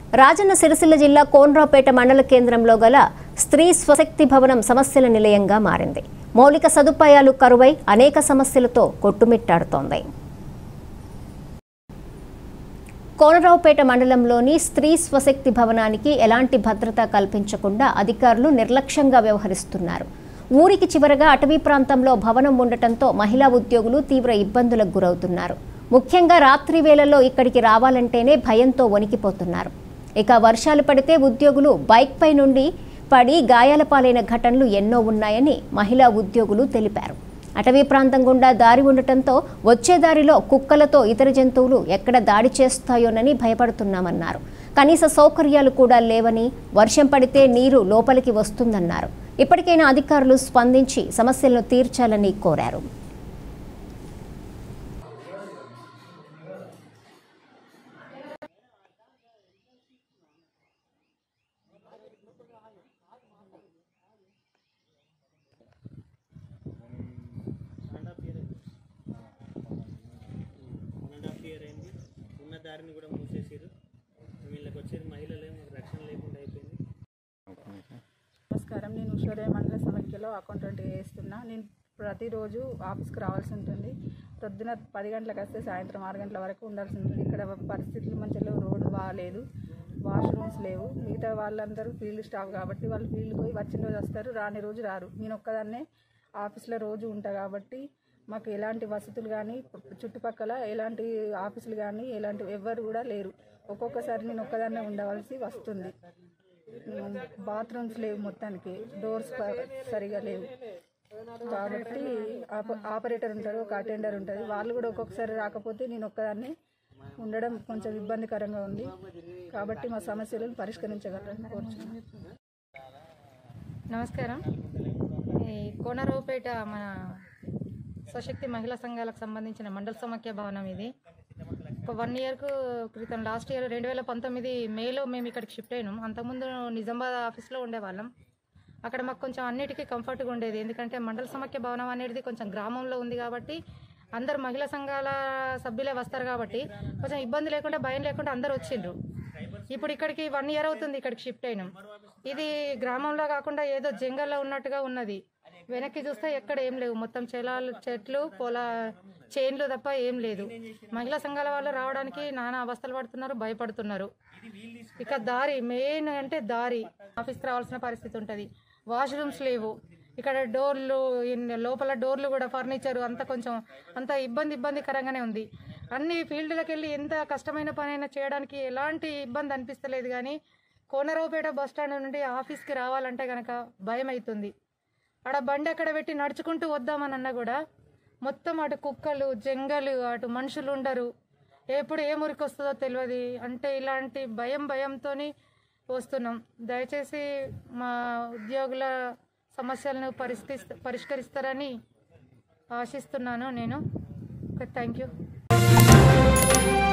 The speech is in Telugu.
రాజన్న సిరిసిల్ల జిల్లా కోన్రాపేట మండల కేంద్రంలో గల స్త్రీ స్వశక్తి భవనం సమస్యల నిలయంగా మారింది మౌలిక సదుపాయాలు కరువై అనేక సమస్యలతో కొట్టుమిట్టాడుతోంది కోనరావుపేట మండలంలోని స్త్రీ స్వశక్తి భవనానికి ఎలాంటి భద్రత కల్పించకుండా అధికారులు నిర్లక్ష్యంగా వ్యవహరిస్తున్నారు ఊరికి చివరగా అటవీ ప్రాంతంలో భవనం ఉండటంతో మహిళా ఉద్యోగులు తీవ్ర ఇబ్బందులకు గురవుతున్నారు ముఖ్యంగా రాత్రి వేళల్లో ఇక్కడికి రావాలంటేనే భయంతో వణికిపోతున్నారు ఇక వర్షాలు పడితే ఉద్యోగులు బైక్పై నుండి పడి గాయాల పాలైన ఘటనలు ఎన్నో ఉన్నాయని మహిళా ఉద్యోగులు తెలిపారు అటవీ ప్రాంతం గుండా దారి ఉండటంతో వచ్చే దారిలో కుక్కలతో ఇతర జంతువులు ఎక్కడ దాడి చేస్తాయోనని భయపడుతున్నామన్నారు కనీస సౌకర్యాలు కూడా లేవని వర్షం పడితే నీరు లోపలికి వస్తుందన్నారు ఇప్పటికైనా అధికారులు స్పందించి సమస్యలను తీర్చాలని కోరారు one half year one and half year అయింది ఉన్న దారిని కూడా మూసేసారు వీళ్ళకి వచ్చేది మహిళలే మాకు రక్షణ లేకుండా అయిపోయింది నమస్కారం నేను ఉషోదయ మండల సమైక్యలో అకౌంటెంట్ చేస్తున్నా నేను ప్రతిరోజు ఆఫీస్కి రావాల్సి ఉంటుంది పొద్దున పది గంటలకు వస్తే సాయంత్రం ఆరు గంటల వరకు ఉండాల్సి ఉంటుంది ఇక్కడ పరిస్థితులు మంచిగా లేవు రోడ్డు బాగాలేదు వాష్రూమ్స్ లేవు మిగతా వాళ్ళందరూ ఫీల్డ్ స్టాఫ్ కాబట్టి వాళ్ళు ఫీల్డ్కి పోయి వచ్చిన రోజు వస్తారు రాని రోజు రారు నేను ఒక్కదాన్నే ఆఫీస్లో రోజు ఉంటా కాబట్టి మాకు ఎలాంటి వసతులు కానీ చుట్టుపక్కల ఎలాంటి ఆఫీసులు కానీ ఎలాంటి ఎవ్వరు కూడా లేరు ఒక్కొక్కసారి నేను ఒక్కదాన్నే ఉండవలసి వస్తుంది బాత్రూమ్స్ లేవు మొత్తానికి డోర్స్ ప- సరిగా లేవు కాబట్టి ఆప- ఆపరేటర్ ఉంటారు ఒక అటెండర్ ఉంటుంది వాళ్ళు కూడా ఒక్కొక్కసారి రాకపోతే నేను ఒక్కదాన్ని ఉండడం కొంచెం ఇబ్బందికరంగా ఉంది కాబట్టి మా సమస్యలను పరిష్కరించగలరని కోరుచున్నాను నమస్కారం ఈ కోనరావుపేట మన స్వశక్తి మహిళా సంఘాలకు సంబంధించిన మండల సమాఖ్య భవనం ఇది ఒక వన్ ఇయర్కు క్రితం లాస్ట్ ఇయర్ రెండు వేల పంతొమ్మిది మేలో మేము ఇక్కడికి షిఫ్ట్ అయినాం అంతకుముందు నిజామాబాద్ ఆఫీస్లో ఉండేవాళ్ళం అక్కడ మాకు కొంచెం అన్నిటికీ కంఫర్ట్గా ఉండేది ఎందుకంటే మండల సమాఖ్య భవనం అనేది కొంచెం గ్రామంలో ఉంది కాబట్టి అందరు మహిళా సంఘాల సభ్యులే వస్తారు కాబట్టి కొంచెం ఇబ్బంది లేకుండా భయం లేకుండా అందరు వచ్చిండ్రు ఇప్పుడు ఇక్కడికి వన్ ఇయర్ అవుతుంది ఇక్కడికి షిఫ్ట్ అయినాం ఇది గ్రామంలో కాకుండా ఏదో జంగల్లో ఉన్నట్టుగా ఉన్నది వెనక్కి చూస్తే ఎక్కడ ఏం లేవు మొత్తం చెలాలు చెట్లు పొల చేన్లు తప్ప ఏం లేదు మహిళా సంఘాల వాళ్ళు రావడానికి నానా అవస్థలు పడుతున్నారు భయపడుతున్నారు ఇక దారి మెయిన్ అంటే దారి ఆఫీస్కి రావాల్సిన పరిస్థితి ఉంటుంది వాష్రూమ్స్ లేవు ఇక్కడ డోర్లు ఇన్- లోపల డోర్లు కూడా ఫర్నిచర్ అంత కొంచెం అంత ఇబ్బంది ఇబ్బందికరంగానే ఉంది అన్ని ఫీల్డ్లకు వెళ్ళి ఎంత కష్టమైన పనైనా చేయడానికి ఎలాంటి ఇబ్బంది అనిపిస్తలేదు కానీ కోనరావుపేట బస్ స్టాండ్ నుండి ఆఫీస్కి రావాలంటే కనుక భయం అవుతుంది ఆడ బండి అక్కడ పెట్టి నడుచుకుంటూ వద్దామని అన్నా కూడా మొత్తం అటు కుక్కలు జంగలు అటు మనుషులు ఉండరు ఎప్పుడు ఏ మురికి వస్తుందో తెలియదు అంటే ఇలాంటి భయం భయంతోని వస్తున్నాం దయచేసి మా ఉద్యోగుల సమస్యలను పరిస్థితి పరిష్కరిస్తారని ఆశిస్తున్నాను నేను థ్యాంక్ యూ